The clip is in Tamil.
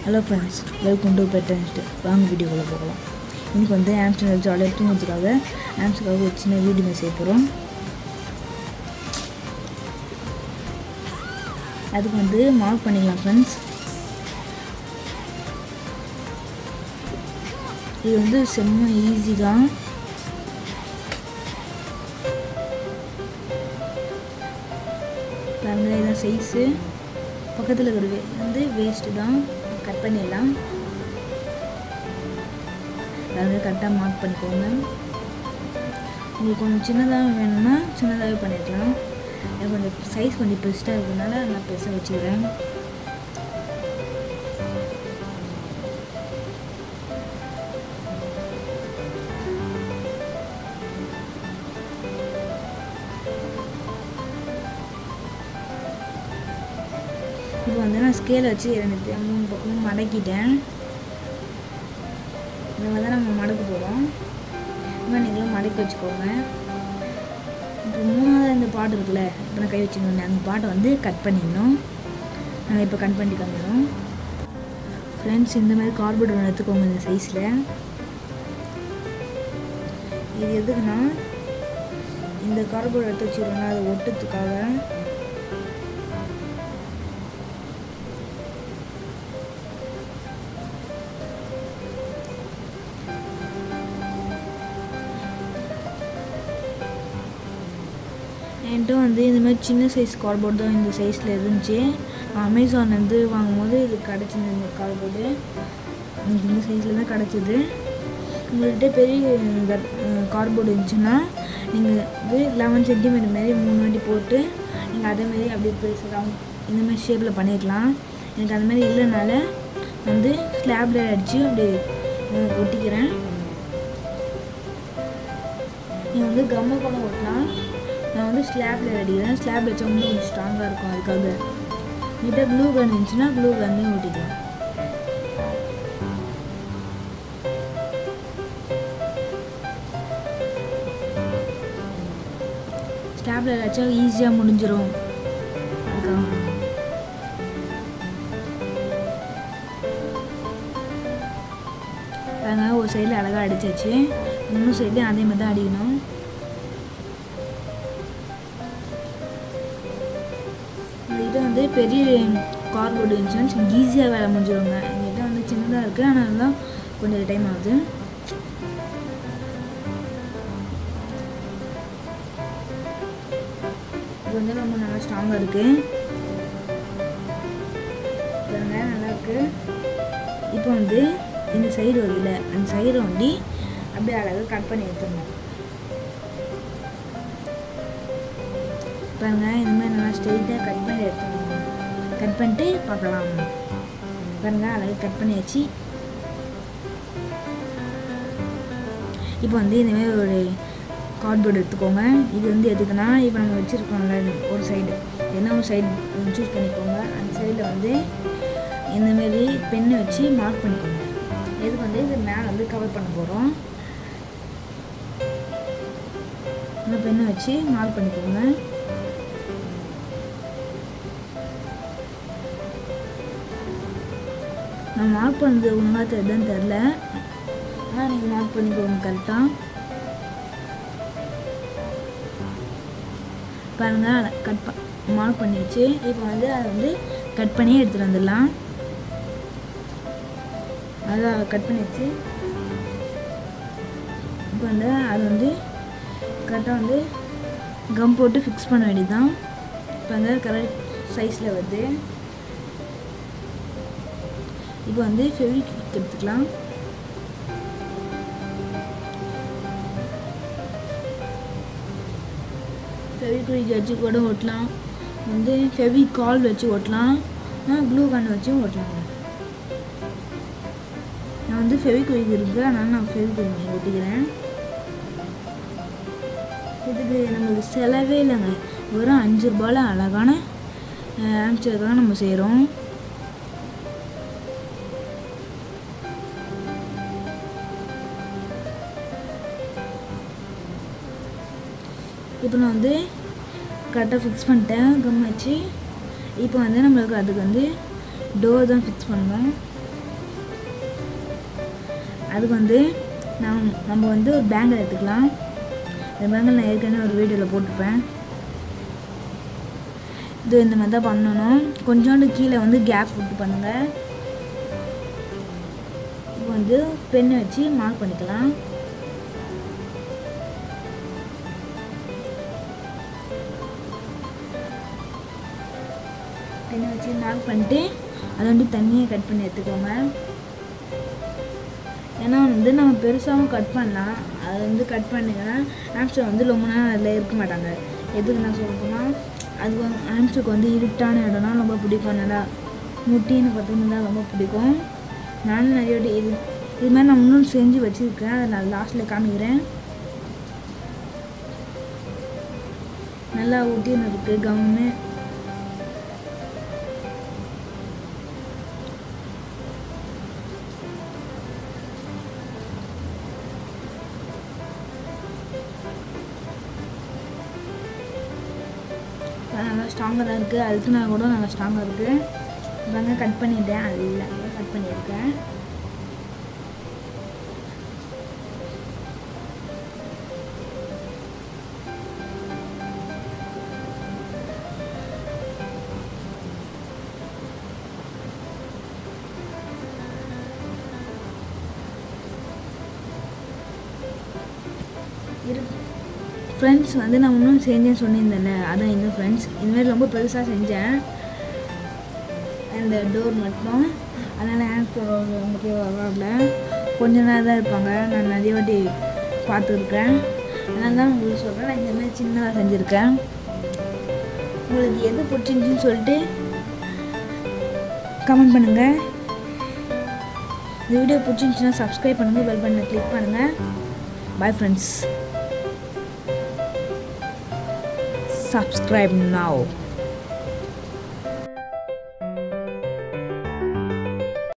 ஹலோ ஃப்ரெண்ட்ஸ் வெல்கம் டு பெட்டன்ஸ்ட்டு வாங்க வீடியோக்குள்ளே போகலாம் இன்னைக்கு வந்து ஆம்ஸ்டர் ஜாலியாக தூங்கிறதுக்காக ஆம்ஸ்டருக்காக ஒரு சின்ன வீடியோ செய்ய போகிறோம் அதுக்கு வந்து மார்க் பண்ணிக்கலாம் ஃப்ரெண்ட்ஸ் இது வந்து செம்ம ஈஸி தான் பாருங்க இதான் சைஸு பக்கத்தில் இருக்கிற வே வந்து வேஸ்ட்டு தான் கட் பண்ணிடலாம் பாருங்க கரெக்டாக மார்க் பண்ணிக்கோங்க உங்களுக்கு கொஞ்சம் சின்னதாக வேணும்னா சின்னதாகவே பண்ணிக்கலாம் எனக்கு கொஞ்சம் சைஸ் கொஞ்சம் பெருசாக இருக்கிறதுனால நான் பெருசாக வச்சுக்கிறேன் இப்போ வந்து நான் ஸ்கேல் வச்சு ரெண்டு மூணு பக்கமும் மடக்கிட்டேன் இதை வந்து நம்ம மடக்க போகிறோம் இன்னும் நீங்களும் மடக்கி வச்சுக்கோங்க இப்போ மூணாவது இந்த பாட்டு இருக்குல்ல இப்போ நான் கை வச்சுக்கணும் அந்த பாட்டை வந்து கட் பண்ணிடணும் நாங்கள் இப்போ கட் பண்ணி காமிக்கிறோம் ஃப்ரெண்ட்ஸ் இந்த மாதிரி கார்போர்ட் ஒன்று எடுத்துக்கோங்க இந்த சைஸில் இது எதுக்குன்னா இந்த கார்போர்ட் எடுத்து வச்சுக்கிறோம்னா அதை ஒட்டுறதுக்காக என்கிட்ட வந்து இந்த மாதிரி சின்ன சைஸ் கார்போர்டு தான் இந்த சைஸில் இருந்துச்சு அமேசான்லேருந்து வாங்கும்போது இது கிடச்சிது இந்த கார்போர்டு எனக்கு இந்த சைஸில் தான் கிடச்சிது உங்கள்கிட்ட பெரிய கார்போர்டு இருந்துச்சுன்னா நீங்கள் இது லெவன் சென்டிமீட்டர் மாரி மூணு வாட்டி போட்டு நீங்கள் அதே மாதிரி அப்படியே பெருசு ரவுண்ட் இந்த மாதிரி ஷேப்பில் பண்ணிக்கலாம் எனக்கு அந்த மாதிரி இல்லைனால வந்து ஸ்லாப்பில் அடித்து அப்படி ஒட்டிக்கிறேன் நீங்கள் வந்து கம்ம கூட ஒட்டலாம் நான் வந்து ஸ்லாப்பில் அடிக்கிறேன் ஸ்லாப் வச்சா இன்னும் கொஞ்சம் ஸ்ட்ராங்காக இருக்கும் அதுக்காக கிட்ட ப்ளூ கன் இருந்துச்சுன்னா ப்ளூ கன்னையும் ஓட்டிக்கலாம் ஸ்லாப்பில் வச்சா ஈஸியாக முடிஞ்சிடும் அதுக்காக பாருங்க ஒரு சைடில் அழகாக அடிச்சாச்சு இன்னும் சைட்லேயும் அதே மாதிரி தான் அடிக்கணும் இது வந்து பெரிய கார்போர்டு இருந்துச்சுன்னா ஈஸியாக வேலை முடிஞ்சிடுங்க என்கிட்ட வந்து சின்னதாக இருக்குது ஆனால் தான் கொஞ்சம் டைம் ஆகுது இது வந்து ரொம்ப நல்லா ஸ்ட்ராங்காக இருக்குது பாருங்க நல்லா இருக்கு இப்போ வந்து இந்த சைடு வருதுல்ல அந்த சைடை வந்து அப்படியே அழகாக கட் பண்ணி எடுத்துடணும் பாருங்க இந்த மாதிரி நல்லா ஸ்ட்ரெயிட்டாக கட் பண்ணி எடுத்துக்கணும் கட் பண்ணிட்டு பார்க்கலாம் பாருங்க அழகாக கட் பண்ணியாச்சு இப்போ வந்து இந்தமாரி ஒரு கார்ட்போர்டு எடுத்துக்கோங்க இது வந்து எதுக்குன்னா இப்போ நம்ம வச்சுருக்கோம்ல ஒரு சைடு என்ன ஒரு சைடு சூஸ் பண்ணிக்கோங்க அந்த சைடில் வந்து இந்தமாரி பெண்ணை வச்சு மார்க் பண்ணிக்கோங்க எதுக்கு வந்து இது மேலே வந்து கவர் பண்ண போகிறோம் இந்த பெண்ணை வச்சு மார்க் பண்ணிக்கோங்க நான் மார்க் பண்ணது ஒழுங்காக தெரியுதுன்னு தெரில ஆனால் நீங்கள் மார்க் பண்ணிக்கோங்க கரெக்டாக பாருங்கள் கட் ப மார்க் பண்ணிடுச்சு இப்போ வந்து அதை வந்து கட் பண்ணி எடுத்துகிட்டு வந்துடலாம் அதான் கட் பண்ணிடுச்சு இப்போ வந்து அது வந்து கரெக்டாக வந்து கம் போட்டு ஃபிக்ஸ் பண்ண வேண்டியதுதான் இப்போ வந்து கரெக்ட் சைஸில் வருது இப்போ வந்து ஃபெவிக்விக் எடுத்துக்கலாம் ஃபெவிக்விக் வச்சு கூட ஒட்டலாம் வந்து ஃபெவிகால் வச்சு ஒட்டலாம் க்ளூ கன் வச்சும் ஒட்டலாங்க நான் வந்து ஃபெவிக்விக் இருக்குது அதனால் நான் ஃபெவிக்விக் ஒட்டிக்கிறேன் இதுக்கு நம்மளுக்கு செலவே இல்லைங்க வெறும் அஞ்சு ரூபாயில் அழகான ஆம்ஸ்டருக்காக நம்ம செய்கிறோம் இப்போ நான் வந்து கரெக்டாக ஃபிக்ஸ் பண்ணிட்டேன் கம் வச்சு இப்போ வந்து நம்மளுக்கு அதுக்கு வந்து டோர் தான் ஃபிக்ஸ் பண்ணுவேன் அதுக்கு வந்து நம் நம்ம வந்து ஒரு பேங்கிள் எடுத்துக்கலாம் இந்த பேங்கிள் நான் ஏற்கனவே ஒரு வீடியோவில் போட்டிருப்பேன் இது இந்த மாதிரி தான் பண்ணணும் கொஞ்சோண்டு கீழே வந்து கேப் விட்டு பண்ணுங்கள் இப்போ வந்து பெண்ணை வச்சு மார்க் பண்ணிக்கலாம் பெண்ணை வச்சு மார்க் பண்ணிட்டு அதை வந்து தண்ணியை கட் பண்ணி எடுத்துக்கோங்க ஏன்னா வந்து நம்ம பெருசாகவும் கட் பண்ணலாம் அது வந்து கட் பண்ணிங்கன்னா ஆம்ஸ்டர் வந்து ரொம்ப நேரம் அதில் இருக்க மாட்டாங்க எதுக்கு நான் சொல்கிறேன்னா அது வந்து ஆம்ஸ்டருக்கு வந்து இருட்டான இடம்னா ரொம்ப பிடிக்கும் நல்லா முட்டின்னு பார்த்தீங்கன்னா ரொம்ப பிடிக்கும் நானும் நிறைய வாட்டி இது இது மாதிரி நான் இன்னும் செஞ்சு வச்சுருக்கேன் அதை நான் லாஸ்ட்டில் காமிக்கிறேன் நல்லா ஊட்டின்னு இருக்குது கம்னு அது நல்லா ஸ்ட்ராங்காக தான் இருக்குது அழுத்துனா கூட நல்லா ஸ்ட்ராங்காக இருக்குது இதாங்க கட் பண்ணிட்டேன் அது இல்லை கட் பண்ணியிருக்கேன் இரு ஃப்ரெண்ட்ஸ் வந்து நான் இன்னும் செஞ்சேன்னு சொன்னிருந்தேன்ல அதான் இந்த ஃப்ரெண்ட்ஸ் இந்தமாதிரி ரொம்ப பெருசாக செஞ்சேன் அந்த டோர் மட்டும் அதனால் ஆன்சர் நமக்கு வரல கொஞ்ச நேரம் தான் இருப்பாங்க நான் நிறைய வாட்டி பார்த்துருக்கேன் அதனால தான் உங்களுக்கு சொல்கிறேன் நான் இந்த மாதிரி சின்னதாக செஞ்சுருக்கேன் உங்களுக்கு எது பிடிச்சிருந்துச்சின்னு சொல்லிட்டு கமெண்ட் பண்ணுங்கள் இந்த வீடியோ பிடிச்சிருந்துச்சுன்னா சப்ஸ்கிரைப் பண்ணுங்கள் பெல் பட்டனை கிளிக் பண்ணுங்கள் பாய் ஃப்ரெண்ட்ஸ் subscribe now